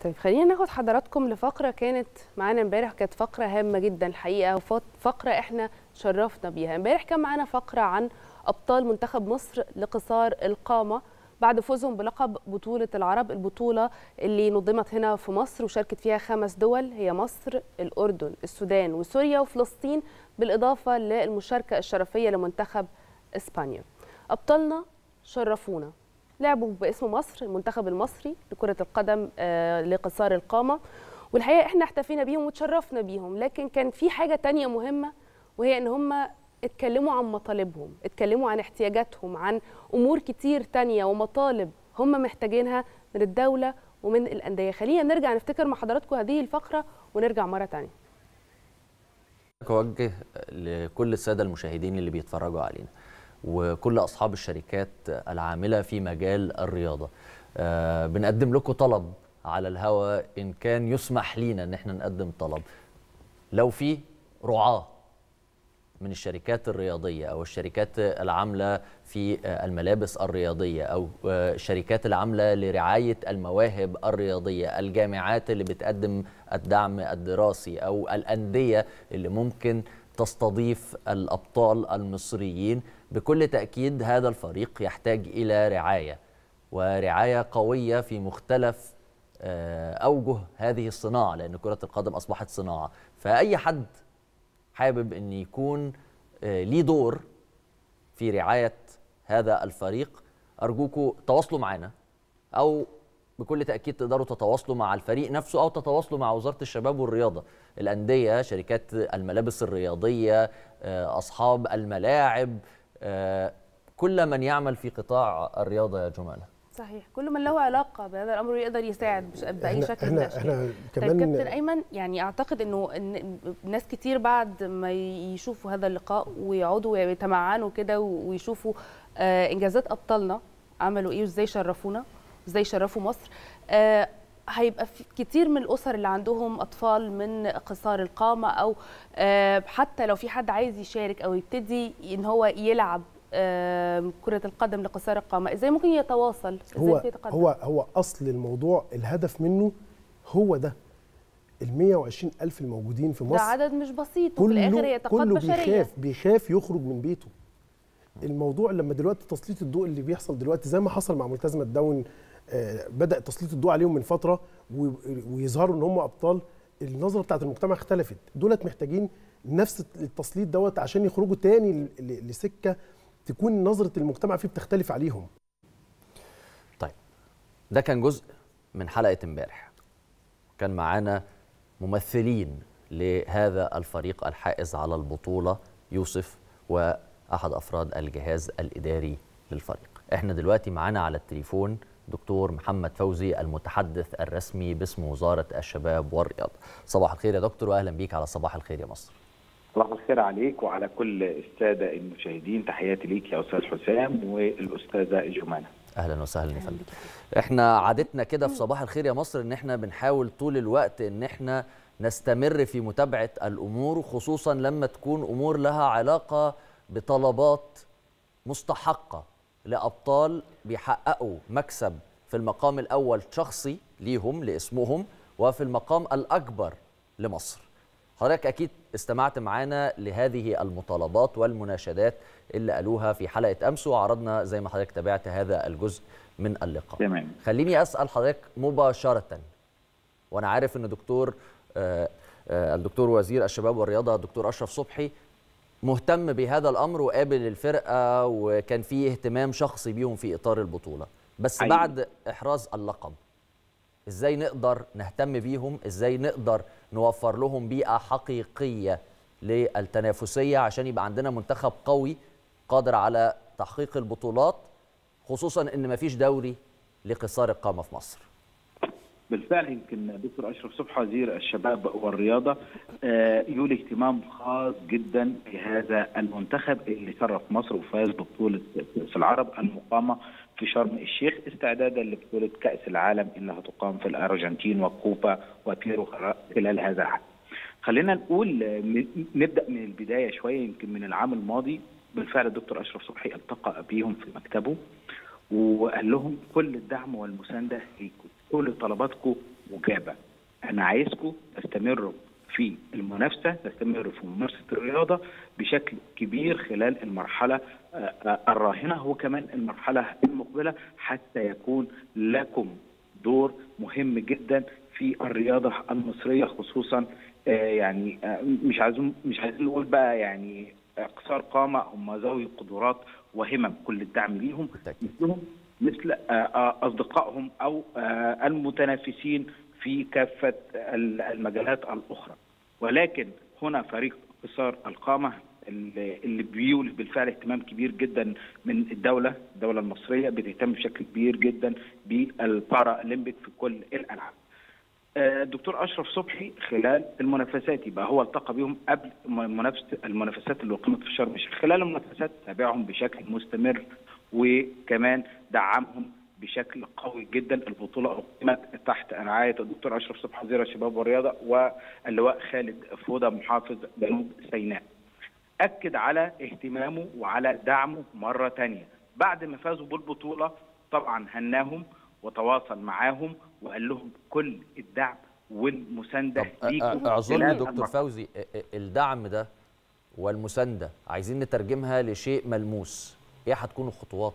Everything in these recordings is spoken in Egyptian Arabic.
طيب خلينا ناخد حضراتكم لفقره كانت معانا امبارح كانت فقره هامه جدا الحقيقه وفقره احنا شرفنا بيها امبارح كان معانا فقره عن ابطال منتخب مصر لقصار القامه بعد فوزهم بلقب بطولة العرب البطولة اللي نظمت هنا في مصر وشاركت فيها خمس دول هي مصر الأردن السودان وسوريا وفلسطين بالإضافة للمشاركة الشرفية لمنتخب إسبانيا أبطالنا شرفونا لعبوا باسم مصر المنتخب المصري لكرة القدم آه لقصار القامة والحقيقة احنا احتفينا بيهم وتشرفنا بيهم لكن كان في حاجة تانية مهمة وهي ان هم اتكلموا عن مطالبهم اتكلموا عن احتياجاتهم عن امور كتير تانية ومطالب هم محتاجينها من الدولة ومن الأندية خلينا نرجع نفتكر مع حضراتكم هذه الفقرة ونرجع مرة تانية أوجه لكل السادة المشاهدين اللي بيتفرجوا علينا وكل أصحاب الشركات العاملة في مجال الرياضة آه بنقدم لكم طلب على الهواء إن كان يسمح لينا إن احنا نقدم طلب لو في رعاه من الشركات الرياضية أو الشركات العاملة في الملابس الرياضية أو الشركات العاملة لرعاية المواهب الرياضية الجامعات اللي بتقدم الدعم الدراسي أو الأندية اللي ممكن تستضيف الأبطال المصريين بكل تأكيد هذا الفريق يحتاج إلى رعاية ورعاية قوية في مختلف أوجه هذه الصناعة لأن كرة القدم أصبحت صناعة فأي حد حابب ان يكون ليه دور في رعايه هذا الفريق ارجوكم تواصلوا معنا او بكل تاكيد تقدروا تتواصلوا مع الفريق نفسه او تتواصلوا مع وزاره الشباب والرياضه الانديه شركات الملابس الرياضيه اصحاب الملاعب كل من يعمل في قطاع الرياضه يا جمانه صحيح كل من له علاقه بهذا الامر يقدر يساعد باي شكل احنا احنا كمان طيب كابتن ايمن يعني اعتقد انه إن ناس كتير بعد ما يشوفوا هذا اللقاء ويقعدوا ويتمعنوا كده ويشوفوا آه انجازات ابطالنا عملوا ايه وازاي شرفونا ازاي شرفوا مصر آه هيبقى في كتير من الاسر اللي عندهم اطفال من قصار القامه او آه حتى لو في حد عايز يشارك او يبتدي ان هو يلعب كرة القدم لقصار القامة ازاي ممكن يتواصل ازاي هو هو هو اصل الموضوع الهدف منه هو ده ال 120 ألف الموجودين في مصر ده عدد مش بسيط وفي الآخر هي طاقات بشرية بيخاف بيخاف يخرج من بيته الموضوع لما دلوقتي تسليط الضوء اللي بيحصل دلوقتي زي ما حصل مع ملتزمة داون آه بدأ تسليط الضوء عليهم من فترة ويظهروا ان هم ابطال النظرة بتاعت المجتمع اختلفت دولت محتاجين نفس التسليط دوت عشان يخرجوا تاني لسكة تكون نظرة المجتمع فيه بتختلف عليهم طيب ده كان جزء من حلقة امبارح كان معانا ممثلين لهذا الفريق الحائز على البطولة يوسف وأحد أفراد الجهاز الإداري للفريق احنا دلوقتي معانا على التليفون دكتور محمد فوزي المتحدث الرسمي باسم وزارة الشباب والرياضة صباح الخير يا دكتور وأهلا بيك على صباح الخير يا مصر صباح الخير عليك وعلى كل الساده المشاهدين تحياتي ليك يا استاذ حسام والاستاذه جمانه اهلا وسهلا يا فندم احنا عادتنا كده في صباح الخير يا مصر ان احنا بنحاول طول الوقت ان احنا نستمر في متابعه الامور خصوصا لما تكون امور لها علاقه بطلبات مستحقه لابطال بيحققوا مكسب في المقام الاول شخصي ليهم لاسمهم وفي المقام الاكبر لمصر حضرتك اكيد استمعت معانا لهذه المطالبات والمناشدات اللي قالوها في حلقه امس وعرضنا زي ما حضرتك تابعت هذا الجزء من اللقاء تمام خليني اسال حضرتك مباشره وانا عارف ان دكتور آآ آآ الدكتور وزير الشباب والرياضه الدكتور اشرف صبحي مهتم بهذا الامر وقابل الفرقه وكان في اهتمام شخصي بيهم في اطار البطوله بس أيوة. بعد احراز اللقب ازاي نقدر نهتم بيهم ازاي نقدر نوفر لهم بيئه حقيقيه للتنافسيه عشان يبقى عندنا منتخب قوي قادر على تحقيق البطولات خصوصا ان مفيش دوري لقصار القامه في مصر بالفعل يمكن دكتور اشرف صبحي وزير الشباب والرياضه يولي اهتمام خاص جدا بهذا المنتخب اللي شرف مصر وفاز ببطوله كاس العرب المقامه في شرم الشيخ استعدادا لبطوله كاس العالم اللي هتقام في الارجنتين وكوبا وبيرو خلال هذا العام. خلينا نقول نبدا من البدايه شويه يمكن من العام الماضي بالفعل الدكتور اشرف صبحي التقى بيهم في مكتبه وقال لهم كل الدعم والمسانده ليكم كل طلباتكم وجابه انا عايزكم تستمروا في المنافسه تستمروا في ممارسه الرياضه بشكل كبير خلال المرحله آه، آه، الراهنه وكمان المرحله المقبله حتى يكون لكم دور مهم جدا في الرياضه المصريه خصوصا آه، يعني آه، مش عايزين مش عايزين نقول بقى يعني قصار قامه هم ذوي قدرات وهمم كل الدعم ليهم بالتأكيد. مثلهم مثل آه، آه، اصدقائهم او آه، المتنافسين في كافه ال- المجالات الاخرى ولكن هنا فريق قصار القامه اللي اللي بيولي بالفعل اهتمام كبير جدا من الدوله الدوله المصريه بتهتم بشكل كبير جدا بالبارا اولمبيك في كل الالعاب آه، الدكتور اشرف صبحي خلال المنافسات يبقى هو التقى بهم قبل منافسه المنافسات اللي اقيمت في شرم الشيخ خلال المنافسات تابعهم بشكل مستمر وكمان دعمهم بشكل قوي جدا البطوله اقيمت تحت رعايه الدكتور اشرف صبحي وزير الشباب والرياضه واللواء خالد فوده محافظ جنوب سيناء اكد على اهتمامه وعلى دعمه مره ثانيه بعد ما فازوا بالبطوله طبعا هناهم وتواصل معاهم وقال لهم كل الدعم والمسانده طب ليكم أ- اعذرني خلال دكتور المرحلة. فوزي ا- ا- الدعم ده والمسانده عايزين نترجمها لشيء ملموس ايه هتكون الخطوات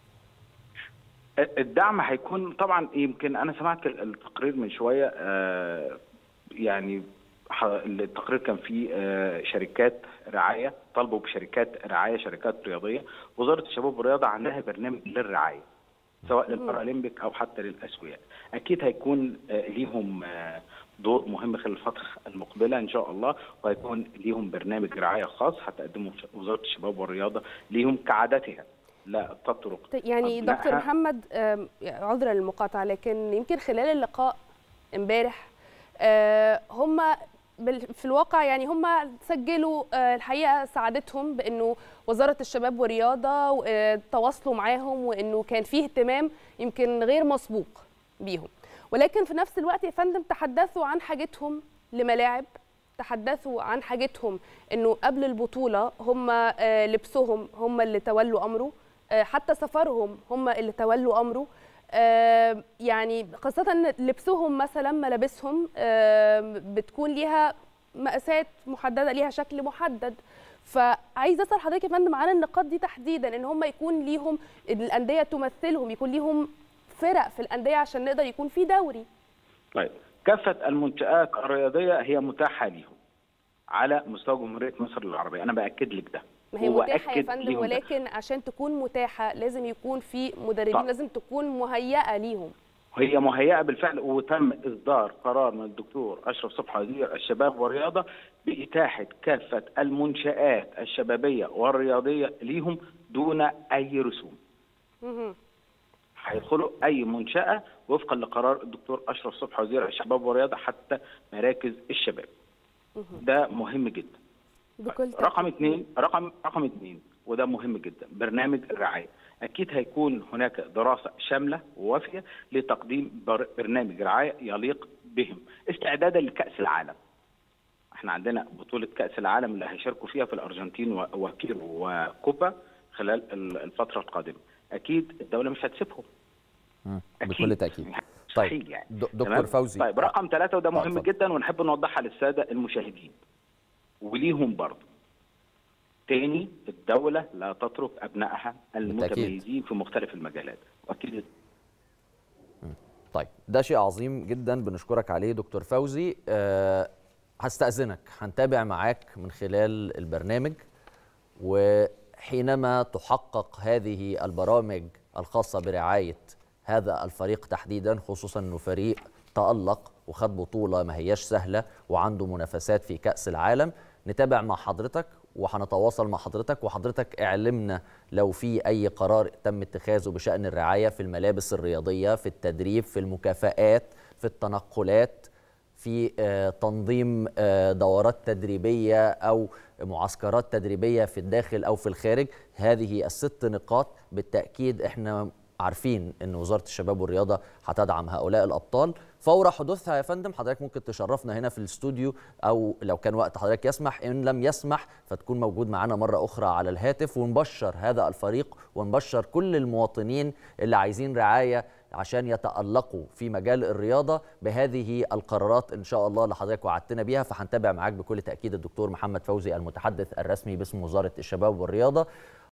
الدعم هيكون طبعا يمكن انا سمعت التقرير من شويه آه، يعني ح- التقرير كان فيه آه، شركات رعايه طلبوا بشركات رعايه شركات رياضيه وزاره الشباب والرياضه عندها برنامج للرعايه سواء للبارالمبيك او حتى للاسوياء اكيد هيكون آه، ليهم آه، دور مهم خلال الفتره المقبله ان شاء الله وهيكون ليهم برنامج رعايه خاص هتقدمه وزاره الشباب والرياضه ليهم كعادتها لا تترك يعني أبنائها دكتور محمد آم، عذرا للمقاطعه لكن يمكن خلال اللقاء امبارح هم في الواقع يعني هم سجلوا آه، الحقيقه سعادتهم بانه وزاره الشباب والرياضه آه، تواصلوا معاهم وانه كان فيه اهتمام يمكن غير مسبوق بيهم ولكن في نفس الوقت يا فندم تحدثوا عن حاجتهم لملاعب تحدثوا عن حاجتهم انه قبل البطوله هم آه، لبسهم هم اللي تولوا امره آه، حتى سفرهم هم اللي تولوا امره آه، يعني خاصة إن لبسهم مثلا ملابسهم آه، بتكون ليها مقاسات محددة ليها شكل محدد فعايز اسال حضرتك يا فندم عن النقاط دي تحديدا ان هم يكون ليهم الانديه تمثلهم يكون ليهم فرق في الانديه عشان نقدر يكون في دوري طيب كافة المنشآت الرياضية هي متاحة ليهم على مستوى جمهورية مصر العربية أنا بأكد لك ده ما هي هو متاحه يا أكد فندم ليهم ده. ولكن عشان تكون متاحه لازم يكون في مدربين طبعا. لازم تكون مهيئه ليهم هي مهيئة بالفعل وتم إصدار قرار من الدكتور أشرف صبحي وزير الشباب والرياضة بإتاحة كافة المنشآت الشبابية والرياضية ليهم دون أي رسوم مهم. هيدخلوا أي منشأة وفقا لقرار الدكتور أشرف صبحي وزير الشباب والرياضة حتى مراكز الشباب ده مهم جدا بكل رقم تأكيد. اثنين رقم رقم اثنين وده مهم جدا برنامج الرعايه اكيد هيكون هناك دراسه شامله ووافيه لتقديم بر- برنامج رعايه يليق بهم استعدادا لكاس العالم احنا عندنا بطوله كاس العالم اللي هيشاركوا فيها في الارجنتين و- وكيرو وكوبا خلال ال- الفتره القادمه اكيد الدوله مش هتسيبهم مم. أكيد. بكل تاكيد مستحيل طيب يعني د- دكتور تمام؟ فوزي طيب رقم ثلاثة وده آه، مهم اتفضل. جدا ونحب نوضحها للسادة المشاهدين وليهم برضه تاني الدولة لا تترك أبنائها المتميزين في مختلف المجالات وأكيد طيب ده شيء عظيم جدا بنشكرك عليه دكتور فوزي أه هستأذنك هنتابع معاك من خلال البرنامج وحينما تحقق هذه البرامج الخاصة برعاية هذا الفريق تحديدا خصوصا انه فريق تألق وخد بطولة ما هياش سهلة وعنده منافسات في كأس العالم نتابع مع حضرتك وهنتواصل مع حضرتك وحضرتك اعلمنا لو في اي قرار تم اتخاذه بشأن الرعاية في الملابس الرياضية في التدريب في المكافآت في التنقلات في آه، تنظيم آه، دورات تدريبية أو معسكرات تدريبية في الداخل أو في الخارج هذه الست نقاط بالتأكيد إحنا عارفين ان وزاره الشباب والرياضه هتدعم هؤلاء الابطال فور حدوثها يا فندم حضرتك ممكن تشرفنا هنا في الاستوديو او لو كان وقت حضرتك يسمح ان لم يسمح فتكون موجود معنا مره اخرى على الهاتف ونبشر هذا الفريق ونبشر كل المواطنين اللي عايزين رعايه عشان يتالقوا في مجال الرياضه بهذه القرارات ان شاء الله اللي حضرتك وعدتنا بيها فهنتابع معاك بكل تاكيد الدكتور محمد فوزي المتحدث الرسمي باسم وزاره الشباب والرياضه